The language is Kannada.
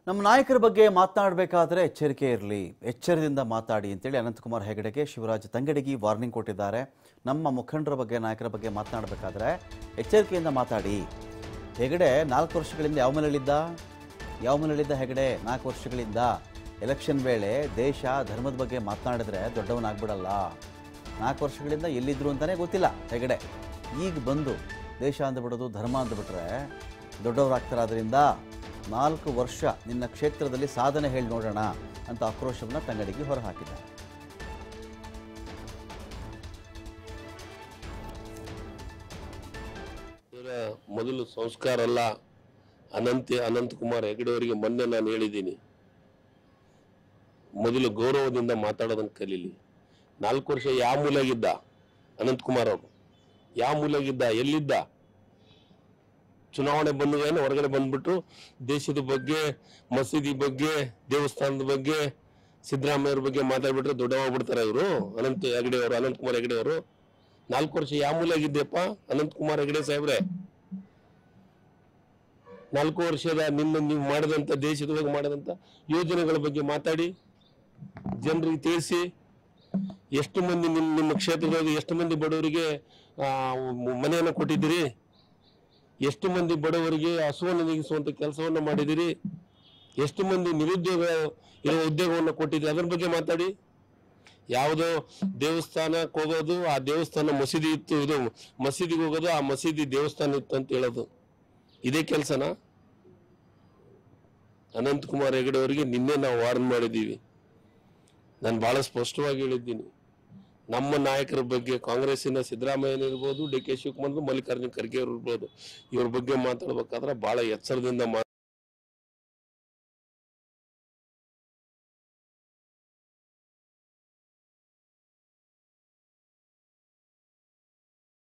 ನಮ್ಮ ನಾಯಕರ ಬಗ್ಗೆ ಮಾತನಾಡಬೇಕಾದ್ರೆ ಎಚ್ಚರಿಕೆ ಇರಲಿ ಎಚ್ಚರದಿಂದ ಮಾತಾಡಿ ಅಂತೇಳಿ ಅನಂತಕುಮಾರ್ ಹೆಗಡೆಗೆ ಶಿವರಾಜ್ ತಂಗಡಿಗಿ ವಾರ್ನಿಂಗ್ ಕೊಟ್ಟಿದ್ದಾರೆ ನಮ್ಮ ಮುಖಂಡರ ಬಗ್ಗೆ ನಾಯಕರ ಬಗ್ಗೆ ಮಾತನಾಡಬೇಕಾದ್ರೆ ಎಚ್ಚರಿಕೆಯಿಂದ ಮಾತಾಡಿ ಹೆಗಡೆ ನಾಲ್ಕು ವರ್ಷಗಳಿಂದ ಯಾವ ಮನೆಯಲ್ಲಿದ್ದ ಯಾವ ಮನೆಯಲ್ಲಿದ್ದ ಹೆಗಡೆ ನಾಲ್ಕು ವರ್ಷಗಳಿಂದ ಎಲೆಕ್ಷನ್ ವೇಳೆ ದೇಶ ಧರ್ಮದ ಬಗ್ಗೆ ಮಾತನಾಡಿದ್ರೆ ದೊಡ್ಡವನಾಗ್ಬಿಡಲ್ಲ ನಾಲ್ಕು ವರ್ಷಗಳಿಂದ ಎಲ್ಲಿದ್ರು ಅಂತಲೇ ಗೊತ್ತಿಲ್ಲ ಹೆಗಡೆ ಈಗ ಬಂದು ದೇಶ ಅಂದ್ಬಿಡೋದು ಧರ್ಮ ಅಂದ್ಬಿಟ್ರೆ ದೊಡ್ಡವರಾಗ್ತಾರಾದ್ರಿಂದ ನಾಲ್ಕು ವರ್ಷ ನಿನ್ನ ಕ್ಷೇತ್ರದಲ್ಲಿ ಸಾಧನೆ ಹೇಳಿ ನೋಡೋಣ ಅಂತ ಆಕ್ರೋಶವನ್ನು ತಂಗಡಿಗೆ ಹೊರಹಾಕಿದ್ದಾರೆ ಇವರ ಮೊದಲು ಸಂಸ್ಕಾರ ಅಲ್ಲ ಅನಂತ ಅನಂತಕುಮಾರ್ ಹೆಗಡೆ ಅವರಿಗೆ ಮೊನ್ನೆ ನಾನು ಹೇಳಿದ್ದೀನಿ ಮೊದಲು ಗೌರವದಿಂದ ಮಾತಾಡೋದನ್ನ ಕಲೀಲಿ ನಾಲ್ಕು ವರ್ಷ ಯಾವ ಮೂಲೆಗಿದ್ದ ಅನಂತಕುಮಾರ್ ಅವರು ಯಾವ ಮೂಲೆಗಿದ್ದ ಎಲ್ಲಿದ್ದ ಚುನಾವಣೆ ಬಂದ ಹೊರಗಡೆ ಬಂದ್ಬಿಟ್ಟು ದೇಶದ ಬಗ್ಗೆ ಮಸೀದಿ ಬಗ್ಗೆ ದೇವಸ್ಥಾನದ ಬಗ್ಗೆ ಸಿದ್ದರಾಮಯ್ಯವ್ರ ಬಗ್ಗೆ ಮಾತಾಡ್ಬಿಟ್ರೆ ದೊಡ್ಡವಾಗ್ಬಿಡ್ತಾರೆ ಇವರು ಅನಂತ ಹೆಗಡೆ ಅವರು ಅನಂತಕುಮಾರ್ ಹೆಗಡೆ ಅವರು ನಾಲ್ಕು ವರ್ಷ ಯಾವ ಮೂಲೆಗಿದ್ದೆಪ್ಪ ಅನಂತಕುಮಾರ್ ಹೆಗಡೆ ಸಾಹೇಬ್ರೆ ನಾಲ್ಕು ವರ್ಷದ ನಿಮ್ಮ ನೀವು ಮಾಡಿದಂತ ದೇಶದ ಬಗ್ಗೆ ಮಾಡಿದಂತ ಯೋಜನೆಗಳ ಬಗ್ಗೆ ಮಾತಾಡಿ ಜನರಿಗೆ ತಿಳಿಸಿ ಎಷ್ಟು ಮಂದಿ ನಿಮ್ಮ ನಿಮ್ಮ ಕ್ಷೇತ್ರದಲ್ಲಿ ಎಷ್ಟು ಮಂದಿ ಬಡವರಿಗೆ ಆ, ಮ- ಮನೆಯನ್ನು ಕೊಟ್ಟಿದ್ದೀರಿ ಎಷ್ಟು ಮಂದಿ ಬಡವರಿಗೆ ಹಸುವನ್ನು ನೀಗಿಸುವಂತ ಕೆಲಸವನ್ನು ಮಾಡಿದಿರಿ ಎಷ್ಟು ಮಂದಿ ನಿರುದ್ಯೋಗ ಇರುವ ಉದ್ಯೋಗವನ್ನು ಕೊಟ್ಟಿದ್ದೀರಿ ಅದ್ರ ಬಗ್ಗೆ ಮಾತಾಡಿ ಯಾವುದೋ ದೇವಸ್ಥಾನಕ್ಕೆ ಹೋಗೋದು ಆ ದೇವಸ್ಥಾನ ಮಸೀದಿ ಇತ್ತು ಇದು ಮಸೀದಿಗೆ ಹೋಗೋದು ಆ ಮಸೀದಿ ದೇವಸ್ಥಾನ ಇತ್ತು ಅಂತ ಹೇಳೋದು ಇದೇ ಕೆಲಸನಾ ಅನಂತಕುಮಾರ್ ಹೆಗಡೆ ಅವರಿಗೆ ನಿನ್ನೆ ನಾವು ವಾರ್ನ್ ಮಾಡಿದ್ದೀವಿ ನಾನು ಬಹಳ ಸ್ಪಷ್ಟವಾಗಿ ಹೇಳಿದ್ದೀನಿ ನಮ್ಮ ನಾಯಕರ ಬಗ್ಗೆ ಕಾಂಗ್ರೆಸ್ಸಿನ ಸಿದ್ದರಾಮಯ್ಯ ಇರ್ಬೋದು ಡಿ ಕೆ ಶಿವಕುಮಾರ್ ಮಲ್ಲಿಕಾರ್ಜುನ್ ಖರ್ಗೆ ಅವರು ಇರ್ಬೋದು ಇವ್ರ ಬಗ್ಗೆ ಮಾತಾಡ್ಬೇಕಾದ್ರೆ ಬಹಳ ಎಚ್ಚರದಿಂದ